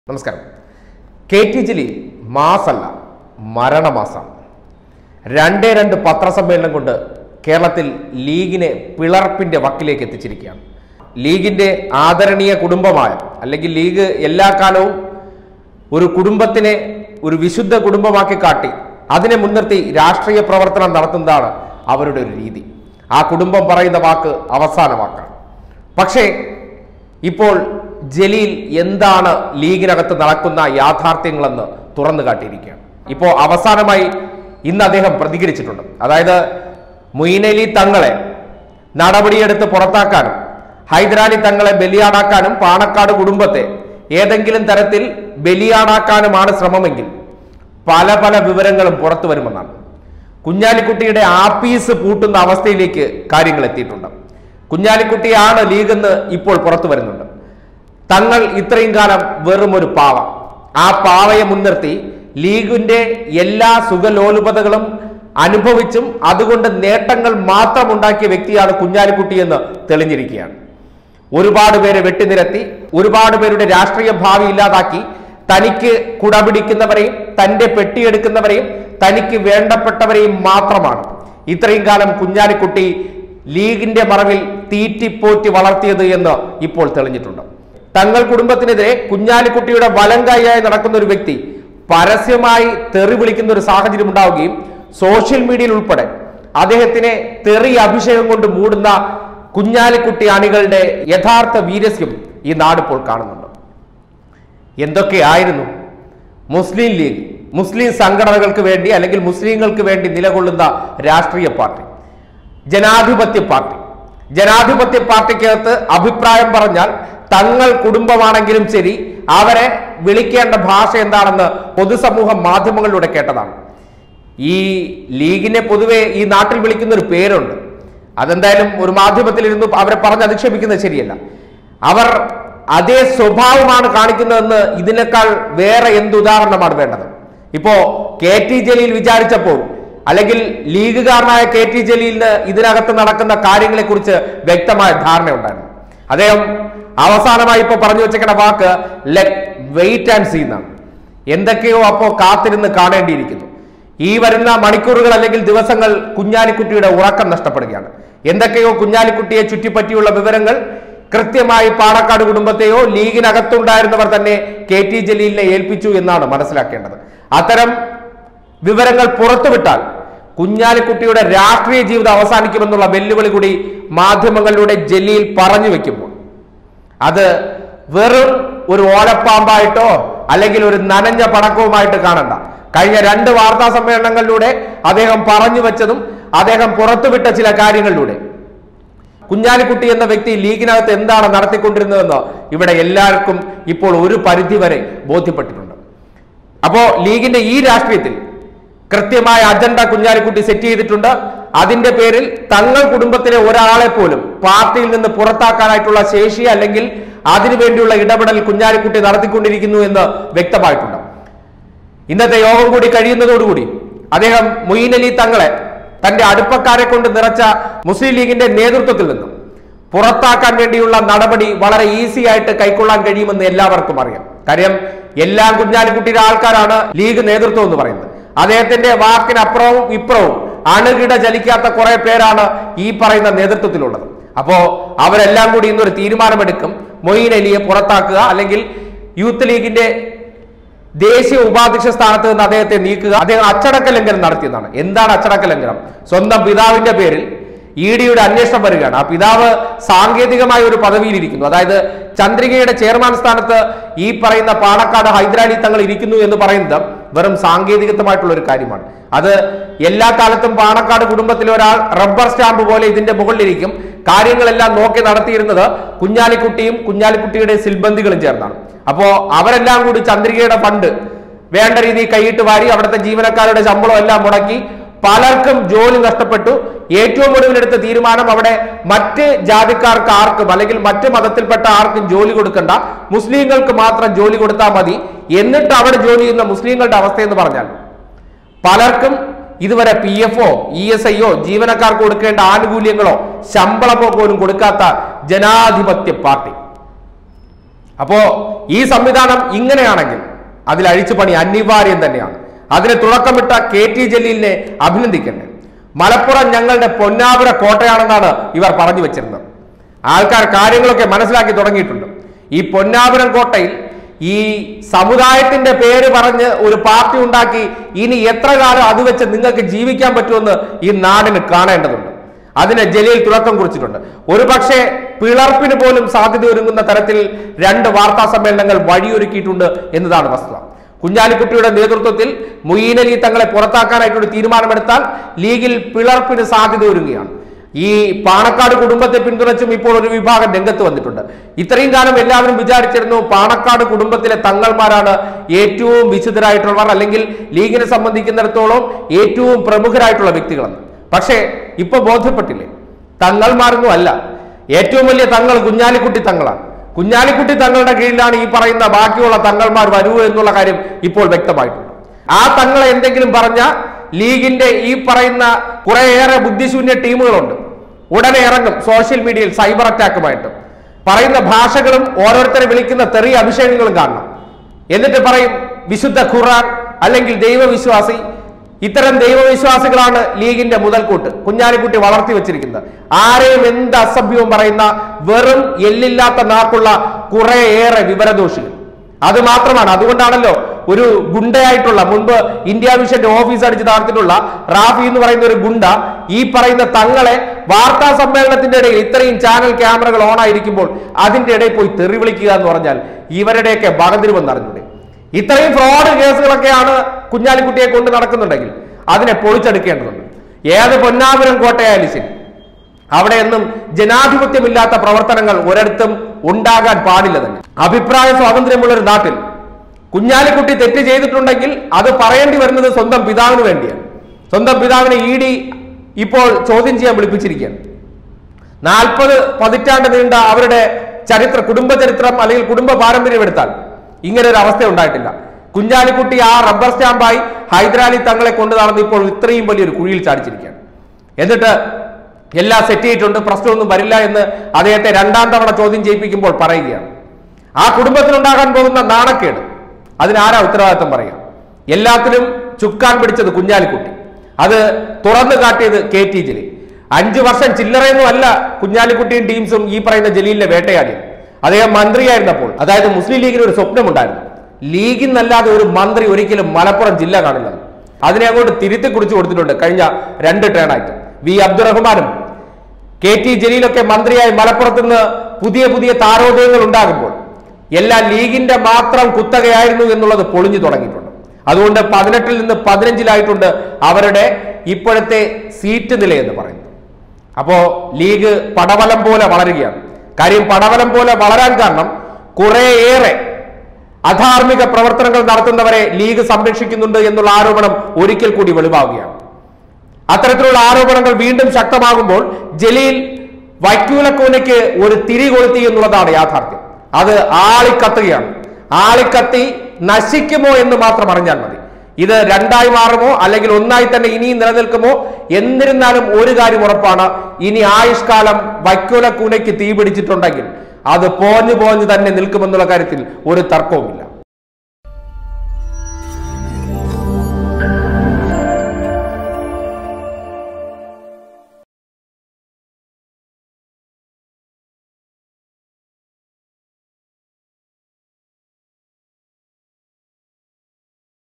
നമസ്കാരം K T Jaleel മാസല്ല മരണമാസം രണ്ടേ രണ്ട് പത്രസമ്മേളനം കൊണ്ട് കേരളത്തിൽ ലീഗിനെ പിളർപ്പിന്റെ വക്കിലേക്ക് എത്തിച്ചിരിക്കുകയാണ് ലീഗിന്റെ ആദരണീയ കുടുംബമായ അല്ലെങ്കിൽ ലീഗ് എല്ലാ കാലവും ഒരു കുടുംബത്തിനെ ഒരു വിശുദ്ധ കുടുംബമാക്കി കാട്ടി അതിനെ മുൻനിർത്തി രാഷ്ട്രീയ പ്രവർത്തനം നടത്തുന്നതാണ് അവരുടെ ഒരു രീതി ആ കുടുംബം പറയുന്ന വാക്ക് അവസാന വാക്കാണ് പക്ഷേ ഇപ്പോൾ ജലീൽ എന്താണ് ലീഗിനകത്ത് നടക്കുന്ന യാഥാർത്ഥ്യങ്ങളെന്ന് തുറന്നു കാട്ടിയിരിക്കുകയാണ് ഇപ്പോൾ അവസാനമായി ഇന്ന് അദ്ദേഹം പ്രതികരിച്ചിട്ടുണ്ട് അതായത് മൊയ്നലി തങ്ങളെ നടപടിയെടുത്ത് പുറത്താക്കാനും ഹൈദരാലി തങ്ങളെ ബലിയാടാക്കാനും പാണക്കാട് കുടുംബത്തെ ഏതെങ്കിലും തരത്തിൽ ബലിയാടാക്കാനുമാണ് ശ്രമമെങ്കിൽ പല പല വിവരങ്ങളും പുറത്തു വരുമെന്നാണ് കുഞ്ഞാലിക്കുട്ടിയുടെ ആപ്പീസ് പൂട്ടുന്ന അവസ്ഥയിലേക്ക് കാര്യങ്ങൾ എത്തിയിട്ടുണ്ട് കുഞ്ഞാലിക്കുട്ടിയാണ് ലീഗെന്ന് ഇപ്പോൾ പുറത്തു വരുന്നുണ്ട് തങ്ങൾ ഇത്രയും കാലം വെറും ഒരു പാവ ആ പാവയെ മുൻനിർത്തി ലീഗിന്റെ എല്ലാ സുഖലോലുപതകളും അനുഭവിച്ചും അതുകൊണ്ട് നേട്ടങ്ങൾ മാത്രം ഉണ്ടാക്കിയ വ്യക്തിയാണ് കുഞ്ഞാലിക്കുട്ടി എന്ന് തെളിഞ്ഞിരിക്കുകയാണ് ഒരുപാട് പേരെ വെട്ടിനിരത്തി ഒരുപാട് പേരുടെ രാഷ്ട്രീയ ഭാവി ഇല്ലാതാക്കി തനിക്ക് കുടപിടിക്കുന്നവരെയും തന്റെ പെട്ടിയെടുക്കുന്നവരെയും തനിക്ക് വേണ്ടപ്പെട്ടവരെയും മാത്രമാണ് ഇത്രയും കാലം കുഞ്ഞാലിക്കുട്ടി ലീഗിന്റെ മറവിൽ തീറ്റിപ്പോറ്റി വളർത്തിയത് എന്ന് ഇപ്പോൾ തെളിഞ്ഞിട്ടുണ്ട് തങ്ങൾ കുടുംബത്തിനെതിരെ കുഞ്ഞാലിക്കുട്ടിയുടെ വലങ്കായായി നടക്കുന്ന ഒരു വ്യക്തി പരസ്യമായി തെറി വിളിക്കുന്ന ഒരു സാഹചര്യം ഉണ്ടാവുകയും സോഷ്യൽ മീഡിയയിൽ ഉൾപ്പെടെ അദ്ദേഹത്തിനെ തെറി അഭിഷേകം കൊണ്ട് മൂടുന്ന കുഞ്ഞാലിക്കുട്ടി അണികളുടെ യഥാർത്ഥ വീരസ്യം ഈ നാടിപ്പോൾ കാണുന്നുണ്ട് എന്തൊക്കെയായിരുന്നു മുസ്ലിം ലീഗ് മുസ്ലിം സംഘടനകൾക്ക് വേണ്ടി അല്ലെങ്കിൽ മുസ്ലിങ്ങൾക്ക് വേണ്ടി നിലകൊള്ളുന്ന രാഷ്ട്രീയ പാർട്ടി ജനാധിപത്യ പാർട്ടി ജനാധിപത്യ പാർട്ടിക്കകത്ത് അഭിപ്രായം പറഞ്ഞാൽ തങ്ങൾ കുടുംബമാണെങ്കിലും ശരി അവരെ വിളിക്കേണ്ട ഭാഷ എന്താണെന്ന് പൊതുസമൂഹം മാധ്യമങ്ങളിലൂടെ കേട്ടതാണ് ഈ ലീഗിനെ പൊതുവെ ഈ നാട്ടിൽ വിളിക്കുന്ന ഒരു പേരുണ്ട് അതെന്തായാലും ഒരു മാധ്യമത്തിൽ ഇരുന്ന് അവരെ പറഞ്ഞ് അധിക്ഷേപിക്കുന്നത് ശരിയല്ല അവർ അതേ സ്വഭാവമാണ് കാണിക്കുന്നതെന്ന് ഇതിനേക്കാൾ വേറെ എന്ത് ഉദാഹരണമാണ് വേണ്ടത് ഇപ്പോ കെ ടി ജലീൽ വിചാരിച്ചപ്പോൾ അല്ലെങ്കിൽ ലീഗുകാരനായ കെ ടി ജലീലിന് ഇതിനകത്ത് നടക്കുന്ന കാര്യങ്ങളെ കുറിച്ച് വ്യക്തമായ ധാരണയുണ്ടായിരുന്നു അദ്ദേഹം അവസാനമായി ഇപ്പൊ പറഞ്ഞു വെച്ചേക്കുന്ന വാക്ക് ലെറ്റ് വെയിറ്റ് ആൻഡ് സീ എന്നാണ് എന്തൊക്കെയോ അപ്പോ കാത്തിരുന്ന് കാണേണ്ടിയിരിക്കുന്നു ഈ വരുന്ന മണിക്കൂറുകൾ അല്ലെങ്കിൽ ദിവസങ്ങൾ കുഞ്ഞാലിക്കുട്ടിയുടെ ഉറക്കം നഷ്ടപ്പെടുകയാണ് എന്തൊക്കെയോ കുഞ്ഞാലിക്കുട്ടിയെ ചുറ്റിപ്പറ്റിയുള്ള വിവരങ്ങൾ കൃത്യമായി പാണക്കാട് കുടുംബത്തെയോ ലീഗിനകത്തുണ്ടായിരുന്നവർ തന്നെ കെ ടി ജലീലിനെ ഏൽപ്പിച്ചു എന്നാണ് മനസ്സിലാക്കേണ്ടത് അത്തരം വിവരങ്ങൾ പുറത്തുവിട്ടാൽ കുഞ്ഞാലിക്കുട്ടിയുടെ രാഷ്ട്രീയ ജീവിതം അവസാനിക്കുമെന്നുള്ള വെല്ലുവിളി കൂടി മാധ്യമങ്ങളിലൂടെ ജലീൽ പറഞ്ഞു വെക്കുമ്പോൾ അത് വെറും ഒരു ഓലപ്പാമ്പായിട്ടോ അല്ലെങ്കിൽ ഒരു നനഞ്ഞ പടക്കവുമായിട്ട് കാണണ്ട കഴിഞ്ഞ രണ്ട് വാർത്താ സമ്മേളനങ്ങളിലൂടെ അദ്ദേഹം പറഞ്ഞു വെച്ചതും അദ്ദേഹം പുറത്തുവിട്ട ചില കാര്യങ്ങളിലൂടെ കുഞ്ഞാലിക്കുട്ടി എന്ന വ്യക്തി ലീഗിനകത്ത് എന്താണ് നടത്തിക്കൊണ്ടിരുന്നതെന്ന് ഇവിടെ എല്ലാവർക്കും ഇപ്പോൾ ഒരു പരിധി വരെ ബോധ്യപ്പെട്ടിട്ടുണ്ട് അപ്പോ ലീഗിന്റെ ഈ രാഷ്ട്രീയത്തിൽ കൃത്യമായ അജണ്ട കുഞ്ഞാലിക്കുട്ടി സെറ്റ് ചെയ്തിട്ടുണ്ട് അതിന്റെ പേരിൽ തങ്ങൾ കുടുംബത്തിലെ ഒരാളെ പോലും പാർട്ടിയിൽ നിന്ന് പുറത്താക്കാനായിട്ടുള്ള ശേഷി അല്ലെങ്കിൽ അതിനുവേണ്ടിയുള്ള ഇടപെടൽ കുഞ്ഞാലിക്കുട്ടി നടത്തിക്കൊണ്ടിരിക്കുന്നു എന്ന് വ്യക്തമായിട്ടുണ്ട് ഇന്നത്തെ യോഗം കൂടി കഴിയുന്നതോടുകൂടി അദ്ദേഹം മൊയ്ൻ അലി തങ്ങളെ തന്റെ അടുപ്പക്കാരെ കൊണ്ട് നിറച്ച മുസ്ലിം ലീഗിന്റെ നേതൃത്വത്തിൽ നിന്നും പുറത്താക്കാൻ വേണ്ടിയുള്ള നടപടി വളരെ ഈസി ആയിട്ട് കൈക്കൊള്ളാൻ കഴിയുമെന്ന് എല്ലാവർക്കും അറിയാം കാര്യം എല്ലാം കുഞ്ഞാലിക്കുട്ടിയുടെ ആൾക്കാരാണ് ലീഗ് നേതൃത്വം എന്ന് പറയുന്നത് അദ്ദേഹത്തിന്റെ വാക്കിനപ്പുറവും ഇപ്പുറവും അണുകിട ചലിക്കാത്ത കുറെ പേരാണ് ഈ പറയുന്ന നേതൃത്വത്തിലുള്ളത് അപ്പോ അവരെല്ലാം കൂടി ഇന്നൊരു തീരുമാനമെടുക്കും മൊയ്ൻ അലിയെ പുറത്താക്കുക അല്ലെങ്കിൽ യൂത്ത് ലീഗിന്റെ ദേശീയ ഉപാധ്യക്ഷ സ്ഥാനത്ത് നിന്ന് അദ്ദേഹത്തെ നീക്കുക അദ്ദേഹം അച്ചടക്ക ലംഘനം നടത്തിയതാണ് എന്താണ് അച്ചടക്ക ലംഘനം സ്വന്തം പിതാവിന്റെ പേരിൽ ഇ ഡിയുടെ അന്വേഷണം വരികയാണ് ആ പിതാവ് സാങ്കേതികമായ ഒരു പദവിയിലിരിക്കുന്നു അതായത് ചന്ദ്രികയുടെ ചെയർമാൻ സ്ഥാനത്ത് ഈ പറയുന്ന പാണക്കാട് ഹൈദരാലി തങ്ങൾ ഇരിക്കുന്നു എന്ന് പറയുന്നത് വെറും സാങ്കേതികത്വമായിട്ടുള്ള ഒരു കാര്യമാണ് അത് എല്ലാ കാലത്തും പാണക്കാട് കുടുംബത്തിലെ ഒരാൾ റബ്ബർ സ്റ്റാമ്പ് പോലെ ഇതിന്റെ മുകളിലിരിക്കും കാര്യങ്ങളെല്ലാം നോക്കി നടത്തിയിരുന്നത് കുഞ്ഞാലിക്കുട്ടിയും കുഞ്ഞാലിക്കുട്ടിയുടെ സിൽബന്ധികളും ചേർന്നാണ് അപ്പോ അവരെല്ലാം കൂടി ചന്ദ്രികയുടെ ഫണ്ട് വേണ്ട രീതിയിൽ കൈയിട്ട് വാരി അവിടുത്തെ ജീവനക്കാരുടെ ശമ്പളം എല്ലാം മുടക്കി പലർക്കും ജോലി നഷ്ടപ്പെട്ടു ഏറ്റവും ഒടുവിലെടുത്ത തീരുമാനം അവിടെ മറ്റ് ജാതിക്കാർക്ക് ആർക്കും അല്ലെങ്കിൽ മറ്റ് മതത്തിൽപ്പെട്ട ആർക്കും ജോലി കൊടുക്കണ്ട മുസ്ലിങ്ങൾക്ക് മാത്രം ജോലി കൊടുത്താൽ മതി എന്നിട്ട് അവിടെ ജോലി ചെയ്യുന്ന മുസ്ലിങ്ങളുടെ അവസ്ഥ എന്ന് പറഞ്ഞാൽ പലർക്കും ഇതുവരെ പി എഫോ ഇ എസ് ഐയോ ജീവനക്കാർക്ക് കൊടുക്കേണ്ട ആനുകൂല്യങ്ങളോ ശമ്പളമോ പോലും കൊടുക്കാത്ത ജനാധിപത്യ പാർട്ടി അപ്പോ ഈ സംവിധാനം ഇങ്ങനെയാണെങ്കിൽ അതിൽ അഴിച്ചുപണി അനിവാര്യം തന്നെയാണ് അതിന് തുടക്കമിട്ട കെ ടി ജലീലിനെ അഭിനന്ദിക്കണ്ടേ മലപ്പുറം ഞങ്ങളുടെ പൊന്നാപുര കോട്ടയാണെന്നാണ് ഇവർ പറഞ്ഞു വെച്ചിരുന്നത് ആൾക്കാർ കാര്യങ്ങളൊക്കെ മനസ്സിലാക്കി തുടങ്ങിയിട്ടുണ്ട് ഈ പൊന്നാപുരം കോട്ടയിൽ ഈ സമുദായത്തിന്റെ പേര് പറഞ്ഞ് ഒരു പാർട്ടി ഉണ്ടാക്കി ഇനി എത്ര കാലം അത് വെച്ച് നിങ്ങൾക്ക് ജീവിക്കാൻ പറ്റുമെന്ന് ഈ നാടിന് കാണേണ്ടതുണ്ട് അതിന് ജലീൽ തുടക്കം കുറിച്ചിട്ടുണ്ട് ഒരു പക്ഷേ പിളർപ്പിന് പോലും സാധ്യത ഒരുങ്ങുന്ന തരത്തിൽ രണ്ട് വാർത്താ സമ്മേളനങ്ങൾ വഴിയൊരുക്കിയിട്ടുണ്ട് എന്നതാണ് വസ്തുത കുഞ്ഞാലിക്കുട്ടിയുടെ നേതൃത്വത്തിൽ മൊയ്യീൻ അലി തങ്ങളെ പുറത്താക്കാനായിട്ടൊരു തീരുമാനമെടുത്താൽ ലീഗിൽ പിളർപ്പിന് സാധ്യത ഒരുങ്ങുകയാണ് ഈ പാണക്കാട് കുടുംബത്തെ പിന്തുണച്ചും ഇപ്പോൾ ഒരു വിഭാഗം രംഗത്ത് വന്നിട്ടുണ്ട് ഇത്രയും കാലം എല്ലാവരും വിചാരിച്ചിരുന്നു പാണക്കാട് കുടുംബത്തിലെ തങ്ങൾമാരാണ് ഏറ്റവും വിശുദ്ധരായിട്ടുള്ളവർ അല്ലെങ്കിൽ ലീഗിനെ സംബന്ധിക്കുന്നിടത്തോളം ഏറ്റവും പ്രമുഖരായിട്ടുള്ള വ്യക്തികളെന്ന് പക്ഷേ ഇപ്പൊ ബോധ്യപ്പെട്ടില്ലേ തങ്ങൾമാരൊന്നും അല്ല ഏറ്റവും വലിയ തങ്ങൾ കുഞ്ഞാലിക്കുട്ടി തങ്ങളാണ് കുഞ്ഞാലിക്കുട്ടി തങ്ങളുടെ കീഴിലാണ് ഈ പറയുന്ന ബാക്കിയുള്ള തങ്ങൾമാർ വരൂ എന്നുള്ള കാര്യം ഇപ്പോൾ വ്യക്തമായിട്ടുണ്ട് ആ തങ്ങളെ എന്തെങ്കിലും പറഞ്ഞ ലീഗിന്റെ ഈ പറയുന്ന കുറേയേറെ ബുദ്ധിശൂന്യ ടീമുകളുണ്ട് ഉടനെ ഇറങ്ങും സോഷ്യൽ മീഡിയയിൽ സൈബർ അറ്റാക്കുമായിട്ട് പറയുന്ന ഭാഷകളും ഓരോരുത്തരെ വിളിക്കുന്ന തെറിയ അഭിഷേകങ്ങളും കാണണം എന്നിട്ട് പറയും വിശുദ്ധ ഖുർആൻ അല്ലെങ്കിൽ ദൈവവിശ്വാസി ഇത്തരം ദൈവവിശ്വാസികളാണ് ലീഗിന്റെ മുതൽക്കൂട്ട് കുഞ്ഞാലിക്കുട്ടി വളർത്തി വെച്ചിരിക്കുന്നത് ആരെയും എന്ത് അസഭ്യവും പറയുന്ന വെറും എല്ലില്ലാത്ത നാക്കുള്ള കുറേയേറെ വിവരദോഷികൾ അത് മാത്രമാണ് അതുകൊണ്ടാണല്ലോ ഒരു ഗുണ്ടയായിട്ടുള്ള മുൻപ് ഇന്ത്യ വിഷന്റെ ഓഫീസ് അടിച്ച് താഴ്ത്തിട്ടുള്ള റാഫി എന്ന് പറയുന്ന ഒരു ഗുണ്ട ഈ പറയുന്ന തങ്ങളെ വാർത്താ സമ്മേളനത്തിന്റെ ഇടയിൽ ഇത്രയും ചാനൽ ക്യാമറകൾ ഓൺ ആയിരിക്കുമ്പോൾ അതിന്റെ ഇടയിൽ പോയി തെറി വിളിക്കുക എന്ന് പറഞ്ഞാൽ ഇവരുടെയൊക്കെ വകതിരുവെന്ന് അറിഞ്ഞൂടെ ഇത്രയും ഫ്രോഡ് കേസുകളൊക്കെയാണ് കുഞ്ഞാലിക്കുട്ടിയെ കൊണ്ട് നടക്കുന്നുണ്ടെങ്കിൽ അതിനെ പൊളിച്ചെടുക്കേണ്ടതുണ്ട് ഏത് പൊന്നാപുരം കോട്ടയായാലും ശരി അവിടെ എന്നും ജനാധിപത്യമില്ലാത്ത പ്രവർത്തനങ്ങൾ ഒരിടത്തും ഉണ്ടാകാൻ പാടില്ല തന്നെ അഭിപ്രായ സ്വാതന്ത്ര്യമുള്ള ഒരു നാട്ടിൽ കുഞ്ഞാലിക്കുട്ടി തെറ്റ് ചെയ്തിട്ടുണ്ടെങ്കിൽ അത് പറയേണ്ടി വരുന്നത് സ്വന്തം പിതാവിന് വേണ്ടിയാണ് സ്വന്തം പിതാവിനെ ഇ ഡി ഇപ്പോൾ ചോദ്യം ചെയ്യാൻ വിളിപ്പിച്ചിരിക്കുകയാണ് നാൽപ്പത് പതിറ്റാണ്ട് നീണ്ട അവരുടെ ചരിത്ര കുടുംബ ചരിത്രം അല്ലെങ്കിൽ കുടുംബ പാരമ്പര്യം എടുത്താൽ ഇങ്ങനെ ഒരു അവസ്ഥ ഉണ്ടായിട്ടില്ല കുഞ്ഞാലിക്കുട്ടി ആ റബ്ബർ സ്റ്റാമ്പായി ഹൈദരാലി തങ്ങളെ കൊണ്ട് നടന്ന് ഇപ്പോൾ ഇത്രയും വലിയൊരു കുഴിയിൽ ചാടിച്ചിരിക്കുകയാണ് എന്നിട്ട് എല്ലാം സെറ്റ് ചെയ്തിട്ടുണ്ട് പ്രശ്നമൊന്നും വരില്ല എന്ന് അദ്ദേഹത്തെ രണ്ടാം തവണ ചോദ്യം ചെയ്യിപ്പിക്കുമ്പോൾ പറയുകയാണ് ആ കുടുംബത്തിനുണ്ടാകാൻ പോകുന്ന നാണക്കേട് അതിനാരാ ഉത്തരവാദിത്വം പറയുക എല്ലാത്തിലും ചുക്കാൻ പിടിച്ചത് കുഞ്ഞാലിക്കുട്ടി അത് തുറന്നു കാട്ടിയത് കെ ടി ജലീൽ അഞ്ചു വർഷം ചില്ലറയൊന്നും അല്ല കുഞ്ഞാലിക്കുട്ടിയും ടീംസും ഈ പറയുന്ന ജലീലിനെ വേട്ടയാടിയത് അദ്ദേഹം മന്ത്രിയായിരുന്നപ്പോൾ അതായത് മുസ്ലിം ലീഗിന് ഒരു സ്വപ്നമുണ്ടായിരുന്നു ലീഗിൽ നിന്നല്ലാതെ ഒരു മന്ത്രി ഒരിക്കലും മലപ്പുറം ജില്ല കാണില്ല അതിനെ അങ്ങോട്ട് തിരുത്തി കുറിച്ച് കൊടുത്തിട്ടുണ്ട് കഴിഞ്ഞ രണ്ട് ടേണായിട്ട് വി അബ്ദുറഹ്മാനും കെ ടി ജലീലൊക്കെ മന്ത്രിയായി മലപ്പുറത്ത് നിന്ന് പുതിയ പുതിയ താരോദയങ്ങൾ ഉണ്ടാകുമ്പോൾ എല്ലാം ലീഗിന്റെ മാത്രം കുത്തകയായിരുന്നു എന്നുള്ളത് പൊളിഞ്ഞു തുടങ്ങിയിട്ടുണ്ട് അതുകൊണ്ട് പതിനെട്ടിൽ നിന്ന് പതിനഞ്ചിലായിട്ടുണ്ട് അവരുടെ ഇപ്പോഴത്തെ സീറ്റ് നില എന്ന് പറയുന്നത് അപ്പോ ലീഗ് പടവലം പോലെ വളരുകയാണ് കാര്യം പടവലം പോലെ വളരാൻ കാരണം കുറേയേറെ അധാർമിക പ്രവർത്തനങ്ങൾ നടത്തുന്നവരെ ലീഗ് സംരക്ഷിക്കുന്നുണ്ട് എന്നുള്ള ആരോപണം ഒരിക്കൽ കൂടി വെളിവാകുകയാണ് അത്തരത്തിലുള്ള ആരോപണങ്ങൾ വീണ്ടും ശക്തമാകുമ്പോൾ ജലീൽ വൈക്കൂലക്കൂനയ്ക്ക് ഒരു തിരി കൊളുത്തി എന്നുള്ളതാണ് യാഥാർത്ഥ്യം അത് ആളിക്കത്തുകയാണ് ആളിക്കത്തി നശിക്കുമോ എന്ന് മാത്രം അറിഞ്ഞാൽ മതി ഇത് രണ്ടായി മാറുമോ അല്ലെങ്കിൽ ഒന്നായി തന്നെ ഇനിയും നിലനിൽക്കുമോ എന്നിരുന്നാലും ഒരു കാര്യം ഉറപ്പാണ് ഇനി ആയുഷ്കാലം വൈക്കോലക്കൂനയ്ക്ക് തീ പിടിച്ചിട്ടുണ്ടെങ്കിൽ അത് പോഞ്ഞു പോഞ്ഞു തന്നെ നിൽക്കുമെന്നുള്ള കാര്യത്തിൽ ഒരു തർക്കവുമില്ല